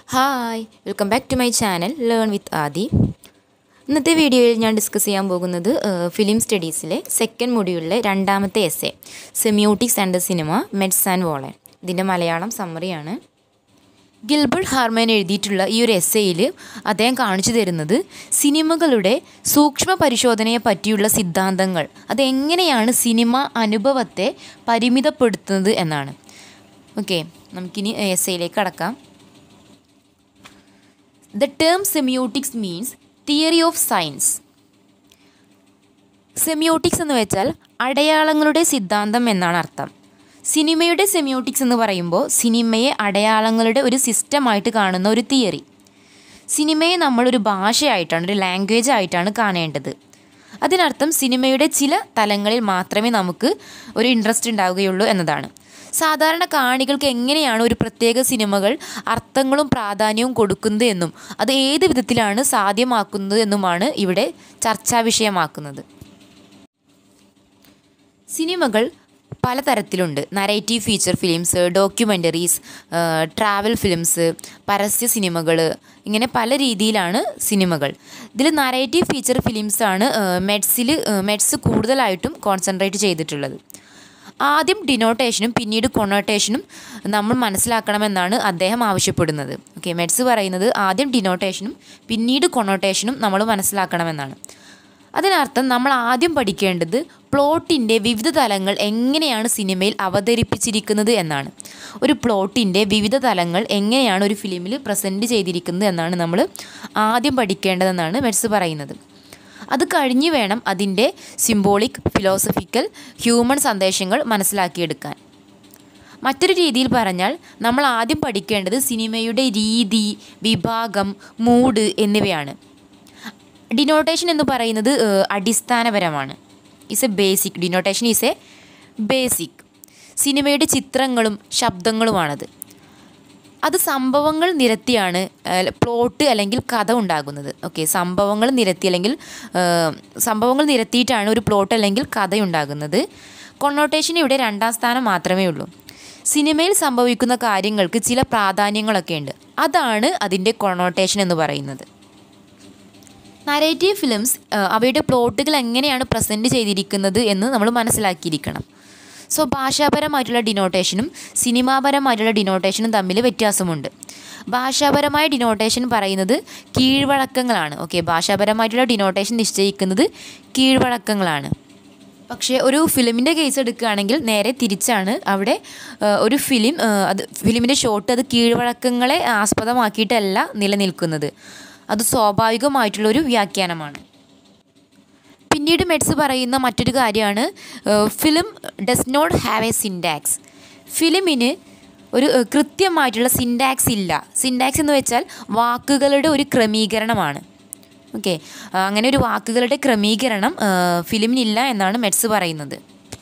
hi welcome back to my channel learn with Adi ഇന്നത്തെ വീഡിയോയിൽ ഞാൻ ഡിസ്കസ് ചെയ്യാൻ പോകുന്നത് ഫിലിം സ്റ്റഡീസിലെ സെക്കൻഡ് മൊഡ്യൂളിലെ രണ്ടാമത്തെ S A semiotics and the cinema Metz and Wollen ഇതിൻ്റെ മലയാളം സമ്മറിയാണ് ഗിൽബർട്ട് ഹാർമൻ എഴുതിയിട്ടുള്ള ഈ ഒരു എസ്സേയിൽ അദ്ദേഹം കാണിച്ചു തരുന്നത് സിനിമകളുടെ സൂക്ഷ്മ പരിശോധനയെ പറ്റിയുള്ള സിദ്ധാന്തങ്ങൾ അതെങ്ങനെയാണ് സിനിമ അനുഭവത്തെ പരിമിതപ്പെടുത്തുന്നത് എന്നാണ് ഓക്കെ നമുക്കിനി എസ്സേയിലേക്ക് കടക്കാം the term semiotics means theory of science semiotics എന്ന് വെച്ചാൽ അടയാളങ്ങളുടെ സിദ്ധാന്തം എന്നാണ് അർത്ഥം സിനിമയുടെ സെമിയോട്ടിക്സ് എന്ന് പറയുമ്പോൾ സിനിമയെ അടയാളങ്ങളുടെ ഒരു സിസ്റ്റമായിട്ട് കാണുന്ന ഒരു തിയറി സിനിമയെ നമ്മളൊരു ഭാഷയായിട്ടാണ് ഒരു ലാംഗ്വേജ് ആയിട്ടാണ് കാണേണ്ടത് അതിനർത്ഥം സിനിമയുടെ ചില തലങ്ങളിൽ മാത്രമേ നമുക്ക് ഒരു ഇൻട്രസ്റ്റ് ഉണ്ടാവുകയുള്ളൂ എന്നതാണ് സാധാരണ കാണികൾക്ക് എങ്ങനെയാണ് ഒരു പ്രത്യേക സിനിമകൾ അർത്ഥങ്ങളും പ്രാധാന്യവും കൊടുക്കുന്നത് എന്നും അത് ഏത് വിധത്തിലാണ് സാധ്യമാക്കുന്നത് എന്നുമാണ് ഇവിടെ ചർച്ചാ വിഷയമാക്കുന്നത് സിനിമകൾ പലതരത്തിലുണ്ട് narrative feature films documentaries travel films പരസ്യ സിനിമകൾ ഇങ്ങനെ പല രീതിയിലാണ് സിനിമകൾ ഇതിൽ നരേറ്റീവ് ഫീച്ചർ ഫിലിംസാണ് മെഡ്സിൽ മെഡ്സ് കൂടുതലായിട്ടും കോൺസെൻട്രേറ്റ് ചെയ്തിട്ടുള്ളത് ആദ്യം ഡിനോട്ടേഷനും പിന്നീട് കൊണോട്ടേഷനും നമ്മൾ മനസ്സിലാക്കണമെന്നാണ് അദ്ദേഹം ആവശ്യപ്പെടുന്നത് ഓക്കെ മെഡ്സ് പറയുന്നത് ആദ്യം ഡിനോട്ടേഷനും പിന്നീട് കൊണോട്ടേഷനും നമ്മൾ മനസ്സിലാക്കണമെന്നാണ് അതിനർത്ഥം നമ്മൾ ആദ്യം പഠിക്കേണ്ടത് പ്ലോട്ടിൻ്റെ വിവിധ തലങ്ങൾ എങ്ങനെയാണ് സിനിമയിൽ അവതരിപ്പിച്ചിരിക്കുന്നത് എന്നാണ് ഒരു പ്ലോട്ടിൻ്റെ വിവിധ തലങ്ങൾ എങ്ങനെയാണ് ഒരു ഫിലിമിൽ പ്രസൻറ്റ് ചെയ്തിരിക്കുന്നത് എന്നാണ് നമ്മൾ ആദ്യം പഠിക്കേണ്ടതെന്നാണ് മെഡ്സ് പറയുന്നത് അത് കഴിഞ്ഞ് വേണം അതിൻ്റെ സിംബോളിക് ഫിലോസഫിക്കൽ ഹ്യൂമൻ സന്ദേശങ്ങൾ മനസ്സിലാക്കിയെടുക്കാൻ മറ്റൊരു രീതിയിൽ പറഞ്ഞാൽ നമ്മൾ ആദ്യം പഠിക്കേണ്ടത് സിനിമയുടെ രീതി വിഭാഗം മൂഡ് എന്നിവയാണ് ഡിനോട്ടേഷൻ എന്ന് പറയുന്നത് അടിസ്ഥാനപരമാണ് is a basic denotation is a basic സിനിമയുടെ ചിത്രങ്ങളും ശബ്ദങ്ങളുമാണത് അത് സംഭവങ്ങൾ നിരത്തിയാണ് പ്ലോട്ട് അല്ലെങ്കിൽ കഥ ഉണ്ടാകുന്നത് ഓക്കെ സംഭവങ്ങൾ നിരത്തി അല്ലെങ്കിൽ സംഭവങ്ങൾ നിരത്തിയിട്ടാണ് ഒരു പ്ലോട്ട് അല്ലെങ്കിൽ കഥ ഉണ്ടാകുന്നത് കൊണ്ണോട്ടേഷൻ ഇവിടെ രണ്ടാം സ്ഥാനം മാത്രമേ ഉള്ളൂ സിനിമയിൽ സംഭവിക്കുന്ന കാര്യങ്ങൾക്ക് ചില പ്രാധാന്യങ്ങളൊക്കെ ഉണ്ട് അതാണ് അതിൻ്റെ കൊണോട്ടേഷൻ എന്ന് പറയുന്നത് നരേറ്റീവ് ഫിലിംസ് അവയുടെ പ്ലോട്ടുകൾ എങ്ങനെയാണ് പ്രസൻറ്റ് ചെയ്തിരിക്കുന്നത് എന്ന് നമ്മൾ മനസ്സിലാക്കിയിരിക്കണം സോ ഭാഷാപരമായിട്ടുള്ള ഡിനോട്ടേഷനും സിനിമാപരമായിട്ടുള്ള ഡിനോട്ടേഷനും തമ്മിൽ വ്യത്യാസമുണ്ട് ഭാഷാപരമായ ഡിനോട്ടേഷൻ പറയുന്നത് കീഴ്വഴക്കങ്ങളാണ് ഓക്കെ ഭാഷാപരമായിട്ടുള്ള ഡിനോട്ടേഷൻ നിശ്ചയിക്കുന്നത് കീഴ്വഴക്കങ്ങളാണ് പക്ഷേ ഒരു ഫിലിമിൻ്റെ കേസ് എടുക്കുകയാണെങ്കിൽ നേരെ തിരിച്ചാണ് അവിടെ ഒരു ഫിലിം അത് ഫിലിമിൻ്റെ ഷോട്ട് അത് കീഴ്വഴക്കങ്ങളെ ആസ്പദമാക്കിയിട്ടല്ല നിലനിൽക്കുന്നത് അത് സ്വാഭാവികമായിട്ടുള്ളൊരു വ്യാഖ്യാനമാണ് പിന്നീട് മെഡ്സ് പറയുന്ന മറ്റൊരു കാര്യമാണ് film does not have a syntax ഫിലിമിന് ഒരു കൃത്യമായിട്ടുള്ള സിൻഡാക്സ് ഇല്ല സിൻഡാക്സ് എന്ന് വെച്ചാൽ വാക്കുകളുടെ ഒരു ക്രമീകരണമാണ് ഓക്കെ അങ്ങനെ ഒരു വാക്കുകളുടെ ക്രമീകരണം ഫിലിമിനില്ല എന്നാണ് മെഡ്സ് പറയുന്നത്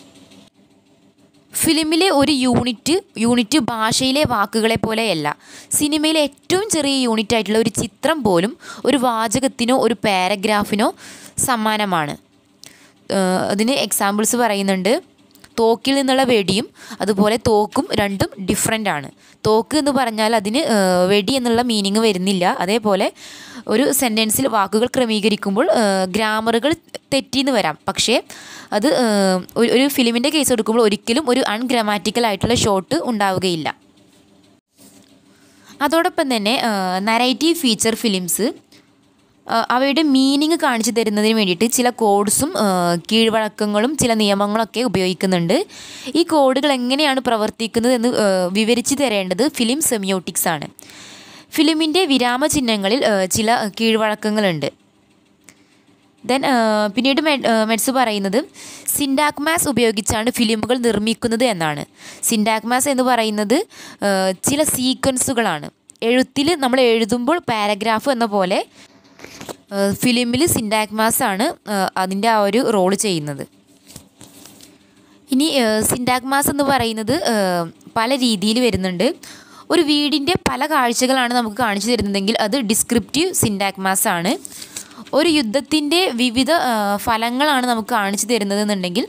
ഫിലിമിലെ ഒരു യൂണിറ്റ് യൂണിറ്റ് ഭാഷയിലെ വാക്കുകളെ പോലെയല്ല സിനിമയിലെ ഏറ്റവും ചെറിയ യൂണിറ്റ് ആയിട്ടുള്ള ഒരു ചിത്രം പോലും ഒരു വാചകത്തിനോ ഒരു പാരഗ്രാഫിനോ സമാനമാണ് അതിന് എക്സാമ്പിൾസ് പറയുന്നുണ്ട് തോക്കിൽ നിന്നുള്ള വെടിയും അതുപോലെ തോക്കും രണ്ടും ഡിഫറെൻ്റ് ആണ് തോക്ക് എന്ന് പറഞ്ഞാൽ അതിന് വെടി എന്നുള്ള മീനിങ് വരുന്നില്ല അതേപോലെ ഒരു സെൻറ്റൻസിൽ വാക്കുകൾ ക്രമീകരിക്കുമ്പോൾ ഗ്രാമറുകൾ തെറ്റിന്ന് വരാം പക്ഷേ അത് ഒരു ഫിലിമിൻ്റെ കേസ് എടുക്കുമ്പോൾ ഒരിക്കലും ഒരു അൺഗ്രാമാറ്റിക്കൽ ആയിട്ടുള്ള ഷോട്ട് ഉണ്ടാവുകയില്ല അതോടൊപ്പം തന്നെ നരേറ്റീവ് ഫീച്ചർ ഫിലിംസ് അവയുടെ മീനിങ് കാണിച്ചു തരുന്നതിന് വേണ്ടിയിട്ട് ചില കോഡ്സും കീഴ്വഴക്കങ്ങളും ചില നിയമങ്ങളൊക്കെ ഉപയോഗിക്കുന്നുണ്ട് ഈ കോഡുകൾ എങ്ങനെയാണ് പ്രവർത്തിക്കുന്നത് എന്ന് വിവരിച്ചു തരേണ്ടത് ഫിലിം സെമിയോട്ടിക്സ് ആണ് ഫിലിമിൻ്റെ വിരാമചിഹ്നങ്ങളിൽ ചില കീഴ്വഴക്കങ്ങളുണ്ട് ദെൻ പിന്നീട് മെഡ്സ് പറയുന്നത് സിൻഡാക്മാസ് ഉപയോഗിച്ചാണ് ഫിലിമുകൾ നിർമ്മിക്കുന്നത് എന്നാണ് സിൻഡാക്മാസ് എന്ന് പറയുന്നത് ചില സീക്വൻസുകളാണ് എഴുത്തിൽ നമ്മൾ എഴുതുമ്പോൾ പാരഗ്രാഫ് എന്ന പോലെ ഫിലിമിൽ സിൻഡാക്മാസ് ആണ് അതിൻ്റെ ആ ഒരു റോൾ ചെയ്യുന്നത് ഇനി സിൻഡാക്മാസ് എന്ന് പറയുന്നത് പല രീതിയിൽ വരുന്നുണ്ട് ഒരു വീടിൻ്റെ പല കാഴ്ചകളാണ് നമുക്ക് കാണിച്ചു തരുന്നതെങ്കിൽ അത് ഡിസ്ക്രിപ്റ്റീവ് സിൻഡാക്മാസ് ആണ് ഒരു യുദ്ധത്തിൻ്റെ വിവിധ ഫലങ്ങളാണ് നമുക്ക് കാണിച്ചു തരുന്നതെന്നുണ്ടെങ്കിൽ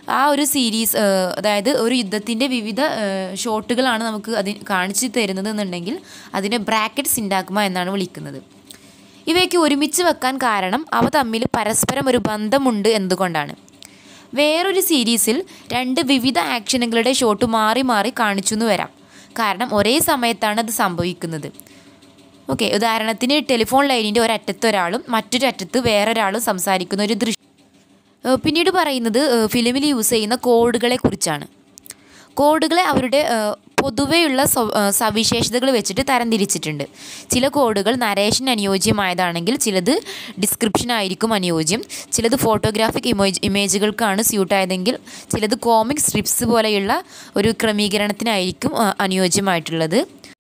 ആ ഒരു സീരീസ് അതായത് ഒരു യുദ്ധത്തിൻ്റെ വിവിധ ഏഹ്, ഷോട്ടുകളാണ് നമുക്ക് അതിന് കാണിച്ചു തരുന്നത് എന്നുണ്ടെങ്കിൽ അതിനെ ബ്രാക്കറ്റ് സിൻഡാഗ്മ എന്നാണ് വിളിക്കുന്നത് ഇവയൊക്കെ ഒരുമിച്ച് വെക്കാൻ കാരണം അവ തമ്മിൽ പരസ്പരം ഒരു ബന്ധമുണ്ട് എന്തുകൊണ്ടാണ് വേറൊരു സീരീസിൽ രണ്ട് വിവിധ ആക്ഷനുകളുടെ ഷോട്ട് മാറി മാറി കാണിച്ചു എന്ന് വരാം കാരണം ഒരേ സമയത്താണ് അത് സംഭവിക്കുന്നത് ഓക്കെ ഉദാഹരണത്തിന് ടെലിഫോൺ ലൈനിൻ്റെ ഒരറ്റത്ത് ഒരാളും മറ്റൊരു അറ്റത്ത് വേറൊരാളും സംസാരിക്കുന്ന ഒരു ദൃശ്യം ഏഹ് പിന്നീട് പറയുന്നത് ഏഹ് ഫിലിമിൽ യൂസ് ചെയ്യുന്ന കോഡുകളെ കുറിച്ചാണ് കോഡുകളെ അവരുടെ ഏഹ് പൊതുവെയുള്ള സ്വ- ഏഹ് സവിശേഷതകൾ വെച്ചിട്ട് തരംതിരിച്ചിട്ടുണ്ട് ചില കോഡുകൾ നരേഷൻ അനുയോജ്യമായതാണെങ്കിൽ ചിലത് ഡിസ്ക്രിപ്ഷൻ ആയിരിക്കും അനുയോജ്യം ചിലത് ഫോട്ടോഗ്രാഫിക് ഇമേജ് ഇമേജുകൾക്കാണ് സ്യൂട്ടായതെങ്കിൽ ചിലത് കോമിക് സ്ട്രിപ്സ് പോലെയുള്ള ഒരു ക്രമീകരണത്തിനായിരിക്കും ഏഹ് അനുയോജ്യമായിട്ടുള്ളത്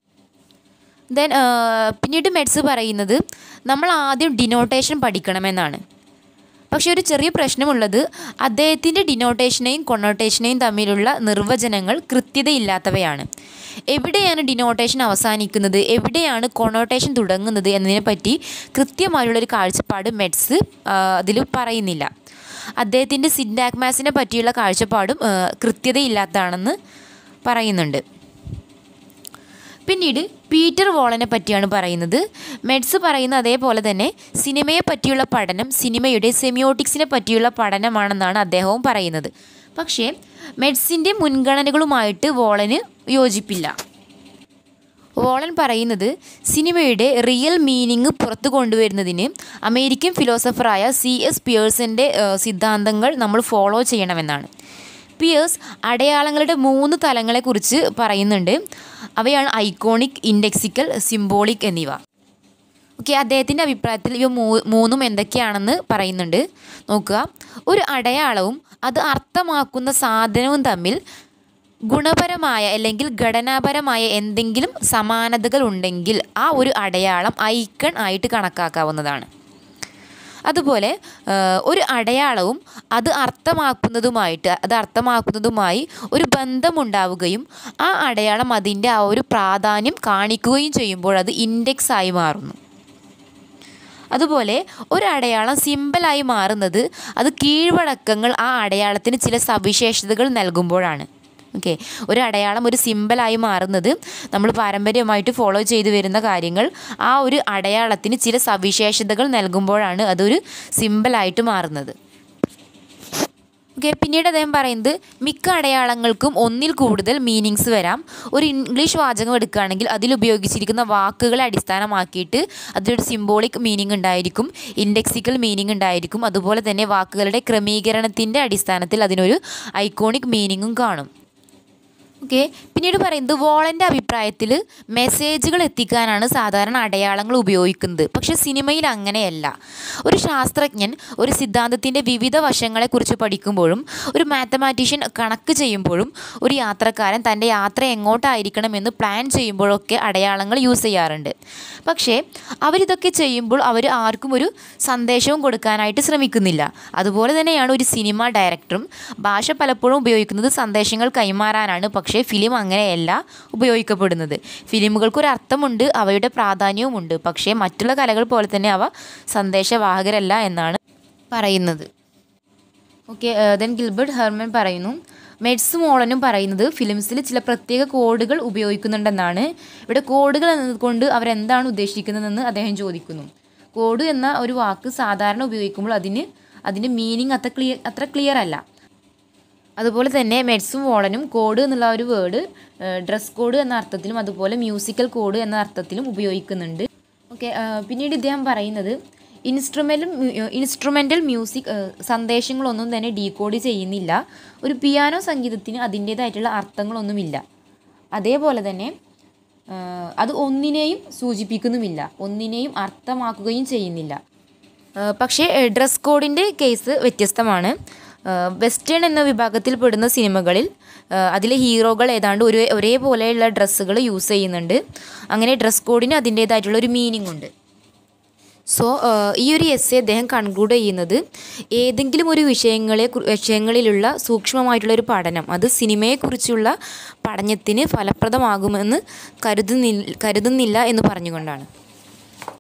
ദെൻ പിന്നീട് മെഡ്സ് പറയുന്നത് നമ്മൾ ആദ്യം ഡിനോട്ടേഷൻ പഠിക്കണമെന്നാണ് പക്ഷെ ഒരു ചെറിയ പ്രശ്നമുള്ളത് അദ്ദേഹത്തിൻ്റെ ഡിനോട്ടേഷനെയും കൊണോട്ടേഷനെയും തമ്മിലുള്ള നിർവചനങ്ങൾ കൃത്യതയില്ലാത്തവയാണ് എവിടെയാണ് ഡിനോട്ടേഷൻ അവസാനിക്കുന്നത് എവിടെയാണ് കൊണോട്ടേഷൻ തുടങ്ങുന്നത് എന്നതിനെപ്പറ്റി കൃത്യമായുള്ളൊരു കാഴ്ചപ്പാട് മെഡ്സ് അതിൽ പറയുന്നില്ല അദ്ദേഹത്തിൻ്റെ സിൻഡാഗ്മാസിനെ പറ്റിയുള്ള കാഴ്ചപ്പാടും ആ, കൃത്യതയില്ലാത്തതാണെന്ന് പറയുന്നുണ്ട് പിന്നീട് പീറ്റർ വോളനെ പറ്റിയാണ് പറയുന്നത് മെഡ്സ് പറയുന്ന അതേപോലെ തന്നെ സിനിമയെ പറ്റിയുള്ള പഠനം സിനിമയുടെ സെമിയോട്ടിക്സിനെ പറ്റിയുള്ള പഠനമാണെന്നാണ് അദ്ദേഹവും പറയുന്നത് പക്ഷേ മെഡ്സിൻ്റെ മുൻഗണനകളുമായിട്ട് വോളന് യോജിപ്പില്ല വോളൻ പറയുന്നത് സിനിമയുടെ റിയൽ മീനിങ് പുറത്തു കൊണ്ടുവരുന്നതിന് അമേരിക്കൻ ഫിലോസഫറായ സി എസ് പിയേഴ്സിൻ്റെ സിദ്ധാന്തങ്ങൾ നമ്മൾ ഫോളോ ചെയ്യണമെന്നാണ് പിയേഴ്സ് അടയാളങ്ങളുടെ മൂന്ന് തലങ്ങളെക്കുറിച്ച് പറയുന്നുണ്ട് അവയാണ് ഐക്കോണിക് ഇൻഡെക്സിക്കൽ സിംബോളിക് എന്നിവ ഓക്കെ അദ്ദേഹത്തിൻ്റെ അഭിപ്രായത്തിൽ ഇവ മൂ മൂന്നും എന്തൊക്കെയാണെന്ന് പറയുന്നുണ്ട് നോക്കുക ഒരു അടയാളവും അത് അർത്ഥമാക്കുന്ന സാധനവും തമ്മിൽ ഗുണപരമായ അല്ലെങ്കിൽ ഘടനാപരമായ എന്തെങ്കിലും സമാനതകൾ ഉണ്ടെങ്കിൽ ആ ഒരു അടയാളം ഐക്കൺ ആയിട്ട് കണക്കാക്കാവുന്നതാണ് അതുപോലെ ആ, ഒരു അടയാളവും അത് അർത്ഥമാക്കുന്നതുമായിട്ട് അത് അർത്ഥമാക്കുന്നതുമായി ഒരു ബന്ധമുണ്ടാവുകയും ആ അടയാളം അതിൻ്റെ ആ ഒരു പ്രാധാന്യം കാണിക്കുകയും ചെയ്യുമ്പോൾ അത് ഇൻഡെക്സ് ആയി മാറുന്നു അതുപോലെ ഒരു അടയാളം സിമ്പലായി മാറുന്നത് അത് കീഴ്വഴക്കങ്ങൾ ആ അടയാളത്തിന് ചില സവിശേഷതകൾ നൽകുമ്പോഴാണ് ഓക്കെ ഒരു അടയാളം ഒരു സിമ്പലായി മാറുന്നത് നമ്മൾ പാരമ്പര്യമായിട്ട് ഫോളോ ചെയ്തു വരുന്ന കാര്യങ്ങൾ ആ ഒരു അടയാളത്തിന് ചില സവിശേഷതകൾ നൽകുമ്പോഴാണ് അതൊരു സിമ്പലായിട്ട് മാറുന്നത് ഓക്കെ പിന്നീട് അദ്ദേഹം പറയുന്നത് മിക്ക അടയാളങ്ങൾക്കും ഒന്നിൽ കൂടുതൽ മീനിങ്സ് വരാം ഒരു ഇംഗ്ലീഷ് വാചകം എടുക്കുകയാണെങ്കിൽ അതിൽ ഉപയോഗിച്ചിരിക്കുന്ന വാക്കുകളെ അടിസ്ഥാനമാക്കിയിട്ട് അതിലൊരു സിംബോളിക് മീനിങ് ഉണ്ടായിരിക്കും ഇൻഡെക്സിക്കൽ മീനിങ് ഉണ്ടായിരിക്കും അതുപോലെ തന്നെ വാക്കുകളുടെ ക്രമീകരണത്തിൻ്റെ അടിസ്ഥാനത്തിൽ അതിനൊരു ഐക്കോണിക് മീനിങ്ങും കാണും ഓക്കെ പിന്നീട് പറയുന്നത് വോളൻ്റെ അഭിപ്രായത്തിൽ മെസ്സേജുകൾ എത്തിക്കാനാണ് സാധാരണ അടയാളങ്ങൾ ഉപയോഗിക്കുന്നത് പക്ഷേ സിനിമയിൽ അങ്ങനെയല്ല ഒരു ശാസ്ത്രജ്ഞൻ ഒരു സിദ്ധാന്തത്തിൻ്റെ വിവിധ വശങ്ങളെക്കുറിച്ച് പഠിക്കുമ്പോഴും ഒരു മാത്തമാറ്റീഷ്യൻ കണക്ക് ചെയ്യുമ്പോഴും ഒരു യാത്രക്കാരൻ തൻ്റെ യാത്ര എങ്ങോട്ടായിരിക്കണമെന്ന് പ്ലാൻ ചെയ്യുമ്പോഴൊക്കെ അടയാളങ്ങൾ യൂസ് ചെയ്യാറുണ്ട് പക്ഷേ അവരിതൊക്കെ ചെയ്യുമ്പോൾ അവർ ആർക്കും ഒരു സന്ദേശവും കൊടുക്കാനായിട്ട് ശ്രമിക്കുന്നില്ല അതുപോലെ തന്നെയാണ് ഒരു സിനിമ ഡയറക്ടറും ഭാഷ പലപ്പോഴും ഉപയോഗിക്കുന്നത് സന്ദേശങ്ങൾ കൈമാറാനാണ് പക്ഷേ ഫിലിം അങ്ങനെയല്ല ഉപയോഗിക്കപ്പെടുന്നത് ഫിലിമുകൾക്ക് ഒരു അർത്ഥമുണ്ട് അവയുടെ പ്രാധാന്യവുമുണ്ട് പക്ഷേ മറ്റുള്ള കലകൾ പോലെ തന്നെ അവ സന്ദേശവാഹകരല്ല എന്നാണ് പറയുന്നത് ഓക്കെ ദെൻ ഗിൽബർട്ട് ഹെർമൻ പറയുന്നു മെഡ്സും ഓളനും പറയുന്നത് ഫിലിംസിൽ ചില പ്രത്യേക കോഡുകൾ ഉപയോഗിക്കുന്നുണ്ടെന്നാണ് ഇവിടെ കോഡുകൾ എന്നതുകൊണ്ട് അവരെന്താണ് ഉദ്ദേശിക്കുന്നതെന്ന് അദ്ദേഹം ചോദിക്കുന്നു കോഡ് എന്ന ഒരു വാക്ക് സാധാരണ ഉപയോഗിക്കുമ്പോൾ അതിന് അതിൻ്റെ മീനിങ് അത്ര ക്ലിയർ അത്ര ക്ലിയർ അല്ല അതുപോലെ തന്നെ മെഡ്സും വോളനും കോഡ് എന്നുള്ള ഒരു വേർഡ് ഡ്രസ് കോഡ് എന്ന അർത്ഥത്തിലും അതുപോലെ മ്യൂസിക്കൽ കോഡ് എന്ന അർത്ഥത്തിലും ഉപയോഗിക്കുന്നുണ്ട് ഓക്കെ പിന്നീട് ഇദ്ദേഹം പറയുന്നത് ഇൻസ്ട്രുമെൻ്റൽ ഇൻസ്ട്രുമെൻ്റൽ മ്യൂസിക് സന്ദേശങ്ങളൊന്നും തന്നെ ഡീകോഡ് ചെയ്യുന്നില്ല ഒരു പിയാനോ സംഗീതത്തിന് അതിൻ്റേതായിട്ടുള്ള അർത്ഥങ്ങളൊന്നുമില്ല അതേപോലെ തന്നെ ആ, അത് ഒന്നിനെയും സൂചിപ്പിക്കുന്നുമില്ല ഒന്നിനെയും അർത്ഥമാക്കുകയും ചെയ്യുന്നില്ല ആ, പക്ഷേ ഡ്രസ് കോഡിൻ്റെ കേസ് വ്യത്യസ്തമാണ് ആ, വെസ്റ്റേൺ എന്ന വിഭാഗത്തിൽ പെടുന്ന സിനിമകളിൽ ആ, അതിലെ ഹീറോകൾ ഏതാണ്ട് ഒരു ഒരേപോലെയുള്ള ഡ്രസ്സുകൾ യൂസ് ചെയ്യുന്നുണ്ട് അങ്ങനെ ഡ്രസ് കോഡിന് അതിൻ്റേതായിട്ടുള്ള ഒരു മീനിങ് ഉണ്ട് സോ ഈ ഒരു എസ് അദ്ദേഹം കൺക്ലൂഡ് ചെയ്യുന്നത് ഏതെങ്കിലും ഒരു വിഷയങ്ങളെ കു- വിഷയങ്ങളിലുള്ള സൂക്ഷ്മമായിട്ടുള്ള ഒരു പഠനം അത് സിനിമയെക്കുറിച്ചുള്ള പഠനത്തിന് ഫലപ്രദമാകുമെന്ന് കരുതുന്നില്ല കരുതുന്നില്ല എന്ന് പറഞ്ഞുകൊണ്ടാണ്